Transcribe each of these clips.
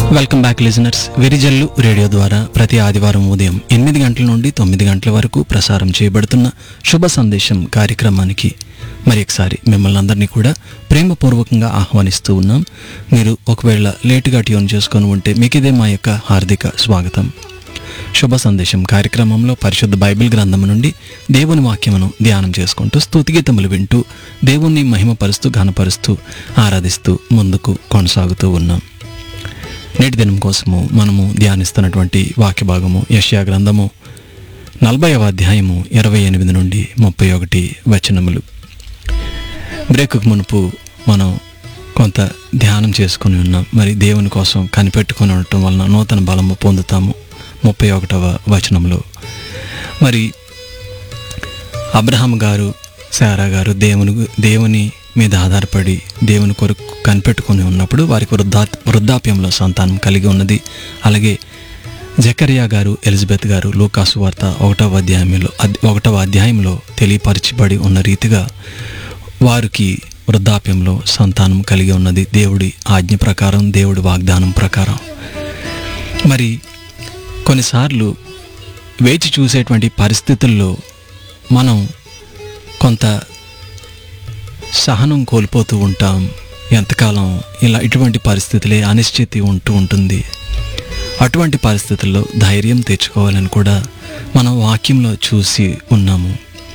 welcome back listeners వెరిజల్లు radio ద్వారా ప్రతి ఆదివారం ఉదయం ఎనిమిది గంటల నుండి తొమ్మిది గంటల వరకు ప్రసారం చేయబడుతున్న శుభ సందేశం కార్యక్రమానికి మరి ఒకసారి మిమ్మల్ని అందరినీ కూడా ప్రేమపూర్వకంగా ఆహ్వానిస్తూ ఉన్నాం మీరు ఒకవేళ లేటుగా ట్యూన్ చేసుకొని ఉంటే మీకు ఇదే మా యొక్క హార్దిక స్వాగతం శుభ సందేశం కార్యక్రమంలో పరిశుద్ధ బైబిల్ గ్రంథం నుండి దేవుని వాక్యమును ధ్యానం చేసుకుంటూ స్తుతిగీతములు వింటూ దేవుణ్ణి మహిమపరుస్తూ ఘనపరుస్తూ ఆరాధిస్తూ ముందుకు కొనసాగుతూ ఉన్నాం నేటి దినం కోసము మనము ధ్యానిస్తున్నటువంటి వాక్య భాగము యష్యా గ్రంథము నలభైవ అధ్యాయము ఇరవై ఎనిమిది నుండి ముప్పై ఒకటి వచనములు బ్రేక్కు మునుపు మనం కొంత ధ్యానం చేసుకుని ఉన్నాం మరి దేవుని కోసం కనిపెట్టుకుని ఉండటం వలన నూతన బలము పొందుతాము ముప్పై ఒకటవ వచనంలో మరి అబ్రహాం గారు శారా గారు దేవుని దేవుని మీద ఆధారపడి దేవుని కొరకు కనిపెట్టుకుని ఉన్నప్పుడు వారికి వృద్ధా వృద్ధాప్యంలో సంతానం కలిగి ఉన్నది అలాగే జకరియా గారు ఎలిజబెత్ గారు లూకాసు వార్త ఒకటవ అధ్యాయంలో అద్- ఒకటవ అధ్యాయంలో తెలియపరచబడి ఉన్న రీతిగా వారికి వృద్ధాప్యంలో సంతానం కలిగి ఉన్నది దేవుడి ఆజ్ఞ ప్రకారం దేవుడి వాగ్దానం ప్రకారం మరి కొన్నిసార్లు వేచి చూసేటువంటి పరిస్థితుల్లో మనం కొంత సహనం కోల్పోతూ ఉంటాం ఎంతకాలం ఇలా ఇటువంటి పరిస్థితులే అనిశ్చితి ఉంటూ ఉంటుంది అటువంటి పరిస్థితుల్లో ధైర్యం తెచ్చుకోవాలని కూడా మనం వాక్యంలో చూసి ఉన్నాము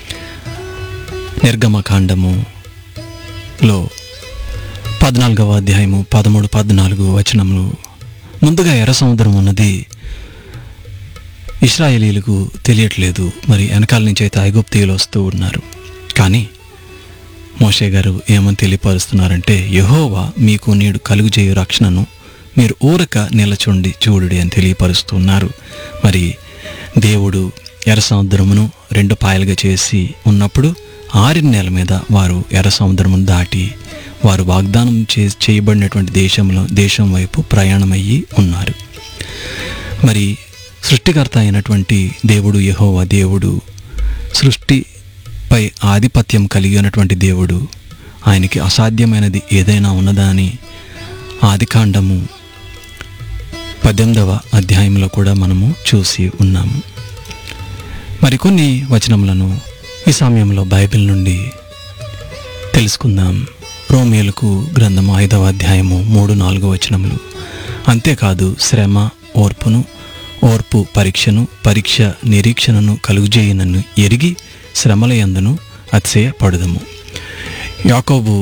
నిర్గమకాండములో పద్నాలుగవ అధ్యాయము పదమూడు పద్నాలుగు వచనములు ముందుగా ఎర్ర సముద్రం ఉన్నది ఇస్రాయేలీలకు తెలియట్లేదు మరి వెనకాల నుంచి అయితే ఐగుప్తీయులు వస్తూ ఉన్నారు కానీ మోషే గారు ఏమని తెలియపరుస్తున్నారంటే యహోవా మీకు నేడు కలుగు చేయు రక్షణను మీరు ఊరక నిలచుండి చూడుడి అని తెలియపరుస్తున్నారు మరి దేవుడు ఎర్ర సముద్రమును రెండు పాయలుగా చేసి ఉన్నప్పుడు ఆరిన నెల మీద వారు ఎర్ర సముద్రమును దాటి వారు వాగ్దానం చే చేయబడినటువంటి దేశంలో దేశం వైపు ప్రయాణమయ్యి ఉన్నారు మరి సృష్టికర్త అయినటువంటి దేవుడు యెహోవా దేవుడు సృష్టిపై ఆధిపత్యం కలిగి ఉన్నటువంటి దేవుడు ఆయనకి అసాధ్యమైనది ఏదైనా ఉన్నదా అని ఆదికాండము పద్దెనిమిదవ అధ్యాయంలో కూడా మనము చూసి ఉన్నాము మరికొన్ని వచనములను ఈ సమయంలో బైబిల్ నుండి తెలుసుకుందాం రోమియోలకు గ్రంథము ఐదవ అధ్యాయము మూడు నాలుగు వచనములు అంతేకాదు శ్రమ ఓర్పును ఓర్పు పరీక్షను పరీక్ష నిరీక్షణను కలుగుజేయనను ఎరిగి శ్రమల యందును అతిశయపడదము యాకోబు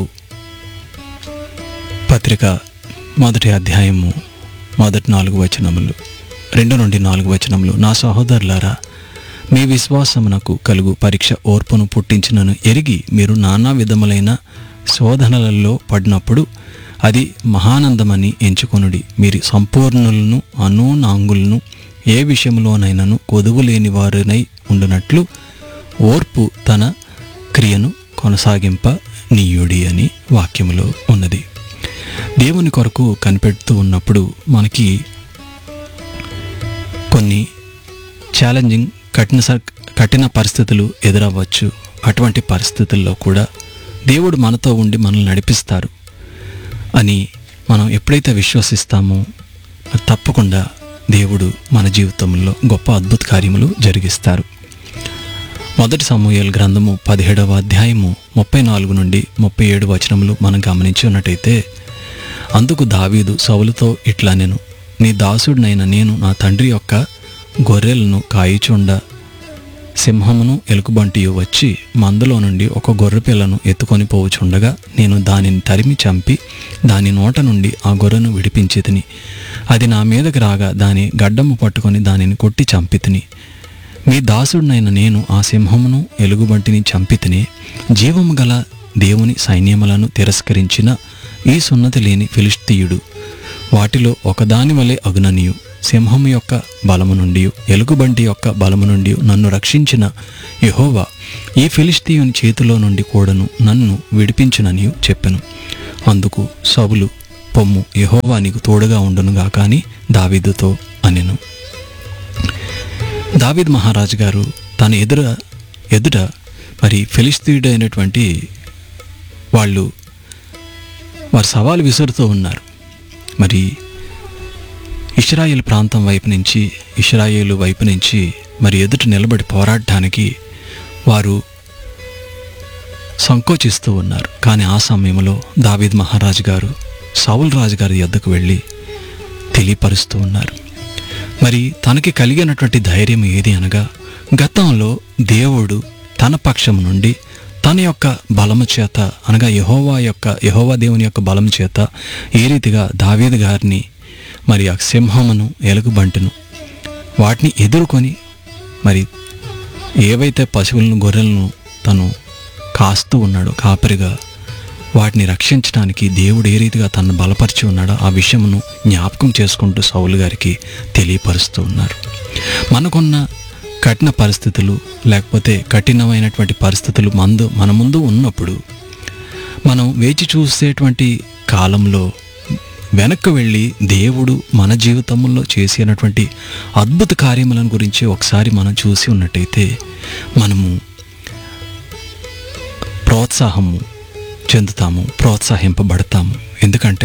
పత్రిక మొదటి అధ్యాయము మొదటి నాలుగు వచనములు రెండు నుండి నాలుగు వచనములు నా సహోదరులారా మీ విశ్వాసమునకు కలుగు పరీక్ష ఓర్పును పుట్టించినను ఎరిగి మీరు నానా విధములైన శోధనలలో పడినప్పుడు అది మహానందమని ఎంచుకొనుడి మీరు సంపూర్ణులను అనునాంగులను ఏ విషయంలోనైనను కొదువు లేని వారినై ఉండునట్లు ఓర్పు తన క్రియను కొనసాగింప నీయుడి అని వాక్యములో ఉన్నది దేవుని కొరకు కనిపెడుతూ ఉన్నప్పుడు మనకి కొన్ని ఛాలెంజింగ్ కఠిన సర్ కఠిన పరిస్థితులు ఎదురవ్వచ్చు అటువంటి పరిస్థితుల్లో కూడా దేవుడు మనతో ఉండి మనల్ని నడిపిస్తారు అని మనం ఎప్పుడైతే విశ్వసిస్తామో అది తప్పకుండా దేవుడు మన జీవితంలో గొప్ప అద్భుత కార్యములు జరిగిస్తారు మొదటి సమూహల గ్రంథము పదిహేడవ అధ్యాయము ముప్పై నాలుగు నుండి ముప్పై ఏడు వచనములు మనం గమనించి ఉన్నట్టయితే అందుకు దావీదు సౌలుతో ఇట్లా నేను నీ దాసుడినైన నేను నా తండ్రి యొక్క గొర్రెలను కాయిచుండ సింహమును ఎలుకబంటియు వచ్చి మందలో నుండి ఒక గొర్రె పిల్లను ఎత్తుకొని పోవుచుండగా నేను దానిని తరిమి చంపి దాని నోట నుండి ఆ గొర్రెను విడిపించి తిని అది నా మీదకి రాగా దాని గడ్డము పట్టుకొని దానిని కొట్టి చంపి తిని మీ దాసుడినైన నేను ఆ సింహమును ఎలుగుబంటిని చంపితిని జీవము గల దేవుని సైన్యములను తిరస్కరించిన ఈ సున్నతి లేని ఫిలిస్తీయుడు వాటిలో ఒకదాని వలె అగుననియు సింహము యొక్క బలము నుండి ఎలుగుబంటి యొక్క బలము నుండి నన్ను రక్షించిన యెహోవా ఈ ఫిలిస్తీయుని చేతిలో నుండి కూడాను నన్ను విడిపించుననియు చెప్పెను అందుకు సవులు పొమ్ము యెహోవా నీకు తోడుగా ఉండునుగా కానీ దావీదుతో అనెను దావీద్ మహారాజు గారు తన ఎదుర ఎదుట మరి ఫిలిస్తీయుడైనటువంటి వాళ్ళు వారు సవాలు విసురుతూ ఉన్నారు మరి ఇస్రాయేల్ ప్రాంతం వైపు నుంచి ఇస్రాయేలు వైపు నుంచి మరి ఎదుట నిలబడి పోరాడటానికి వారు సంకోచిస్తూ ఉన్నారు కానీ ఆ సమయంలో దావీద్ మహారాజు గారు సౌల్ రాజు గారి యొద్దకు వెళ్ళి తెలియపరుస్తూ ఉన్నారు మరి తనకి కలిగినటువంటి ధైర్యం ఏది అనగా గతంలో దేవుడు తన పక్షం నుండి తన యొక్క బలము చేత అనగా యహోవా యొక్క యహోవా దేవుని యొక్క బలం చేత ఏ రీతిగా దావీద్ గారిని మరి ఆ సింహమును ఎలుగుబంటును వాటిని ఎదుర్కొని మరి ఏవైతే పశువులను గొర్రెలను తను కాస్తూ ఉన్నాడో కాపరిగా వాటిని రక్షించడానికి దేవుడు ఏ రీతిగా తనను బలపరిచి ఉన్నాడో ఆ విషయమును జ్ఞాపకం చేసుకుంటూ సౌలు గారికి తెలియపరుస్తూ ఉన్నారు మనకున్న కఠిన పరిస్థితులు లేకపోతే కఠినమైనటువంటి పరిస్థితులు మందు మన ముందు ఉన్నప్పుడు మనం వేచి చూసేటువంటి కాలంలో వెనక్కి వెళ్ళి దేవుడు మన జీవితంలో చేసినటువంటి అద్భుత కార్యములను గురించి ఒకసారి మనం చూసి ఉన్నట్టయితే మనము ప్రోత్సాహము చెందుతాము ప్రోత్సహింపబడతాము ఎందుకంటే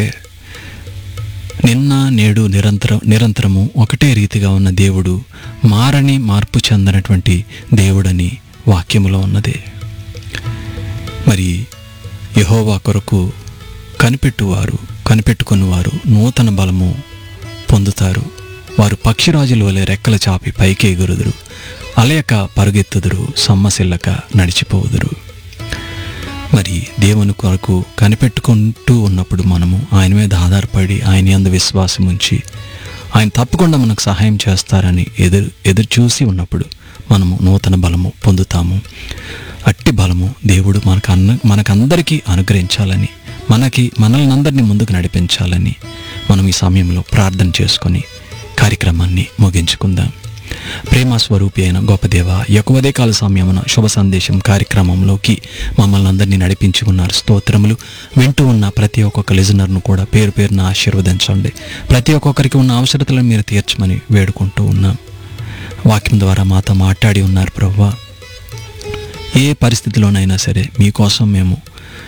నిన్న నేడు నిరంతరం నిరంతరము ఒకటే రీతిగా ఉన్న దేవుడు మారని మార్పు చెందనటువంటి దేవుడని వాక్యములో ఉన్నది మరి యహోవా కొరకు కనిపెట్టువారు కనిపెట్టుకున్నవారు నూతన బలము పొందుతారు వారు పక్షిరాజుల వలె రెక్కల చాపి పైకి ఎగురుదురు అలయక పరుగెత్తుదురు సమ్మసిల్లక నడిచిపోదురు మరి దేవుని కొరకు కనిపెట్టుకుంటూ ఉన్నప్పుడు మనము ఆయన మీద ఆధారపడి ఆయన యందు విశ్వాసం ఉంచి ఆయన తప్పకుండా మనకు సహాయం చేస్తారని ఎదురు ఎదురు చూసి ఉన్నప్పుడు మనము నూతన బలము పొందుతాము అట్టి బలము దేవుడు మనకు అన్న మనకందరికీ అనుగ్రహించాలని మనకి మనల్ని అందరినీ ముందుకు నడిపించాలని మనం ఈ సమయంలో ప్రార్థన చేసుకొని కార్యక్రమాన్ని ముగించుకుందాం ప్రేమ స్వరూపి అయిన గొప్ప దేవ ఎక్కువదే కాల సమయమున శుభ సందేశం కార్యక్రమంలోకి మమ్మల్ని అందరినీ నడిపించి ఉన్నారు స్తోత్రములు వింటూ ఉన్న ప్రతి ఒక్కొక్క లిజనర్ను కూడా పేరు పేరున ఆశీర్వదించండి ప్రతి ఒక్కొక్కరికి ఉన్న అవసరతలను మీరు తీర్చమని వేడుకుంటూ ఉన్నాం వాక్యం ద్వారా మాతో మాట్లాడి ఉన్నారు ప్రవ్వా ఏ పరిస్థితిలోనైనా సరే మీకోసం మేము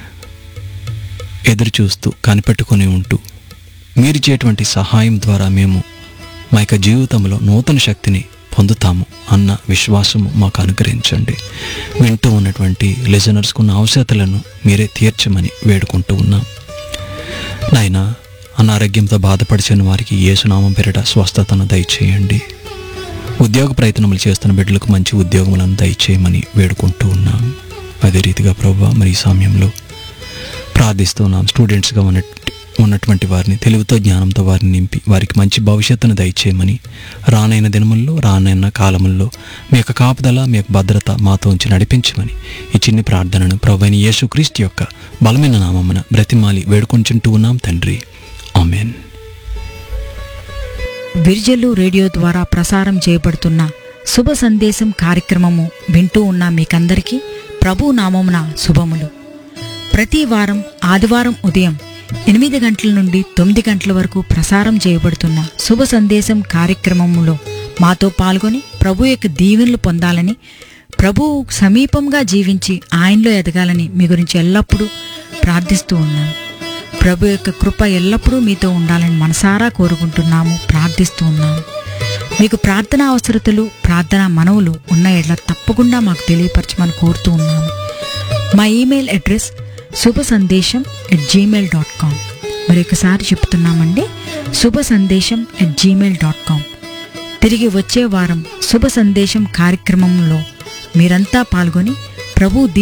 ఎదురు చూస్తూ కనిపెట్టుకొని ఉంటూ మీరు చేటువంటి సహాయం ద్వారా మేము మా యొక్క జీవితంలో నూతన శక్తిని పొందుతాము అన్న విశ్వాసము మాకు అనుగ్రహించండి వింటూ ఉన్నటువంటి లిజనర్స్కు ఉన్న అవసరతలను మీరే తీర్చమని వేడుకుంటూ ఉన్నాం నాయన అనారోగ్యంతో బాధపడిచిన వారికి యేసునామం పేరిట స్వస్థతను దయచేయండి ఉద్యోగ ప్రయత్నములు చేస్తున్న బిడ్డలకు మంచి ఉద్యోగములను దయచేయమని వేడుకుంటూ ఉన్నాం అదే రీతిగా ప్రభు మరి ఈ సమయంలో ప్రార్థిస్తున్నాం స్టూడెంట్స్గా ఉన్న ఉన్నటువంటి వారిని తెలివితో జ్ఞానంతో వారిని నింపి వారికి మంచి భవిష్యత్తును దయచేయమని రానైన దినముల్లో రానైన కాలముల్లో మీ యొక్క కాపుదల మీ యొక్క భద్రత మాతో ఉంచి నడిపించమని ఈ చిన్ని ప్రార్థనను ప్రభు యేసుక్రీస్తు యొక్క బలమైన నామమున బ్రతిమాలి వేడుకొంచుంటూ ఉన్నాం తండ్రి ఆమెన్ విర్జలు రేడియో ద్వారా ప్రసారం చేయబడుతున్న శుభ సందేశం కార్యక్రమము వింటూ ఉన్న మీకందరికీ ప్రభు నామమున శుభములు ప్రతి వారం ఆదివారం ఉదయం ఎనిమిది గంటల నుండి తొమ్మిది గంటల వరకు ప్రసారం చేయబడుతున్న శుభ సందేశం కార్యక్రమములో మాతో పాల్గొని ప్రభు యొక్క దీవెనలు పొందాలని ప్రభు సమీపంగా జీవించి ఆయనలో ఎదగాలని మీ గురించి ఎల్లప్పుడూ ప్రార్థిస్తూ ఉన్నాను ప్రభు యొక్క కృప ఎల్లప్పుడూ మీతో ఉండాలని మనసారా కోరుకుంటున్నాము ప్రార్థిస్తూ ఉన్నాము మీకు ప్రార్థన అవసరతలు ప్రార్థన మనవులు ఉన్న ఎడ్ల తప్పకుండా మాకు తెలియపరచమని కోరుతూ ఉన్నాము మా ఈమెయిల్ అడ్రస్ శుభ సందేశం ఎట్ జీమెయిల్ డాట్ కామ్ మరొకసారి చెప్తున్నామండి శుభ సందేశం ఎట్ జీమెయిల్ డాట్ కామ్ తిరిగి వచ్చే వారం శుభ సందేశం కార్యక్రమంలో మీరంతా పాల్గొని ప్రభు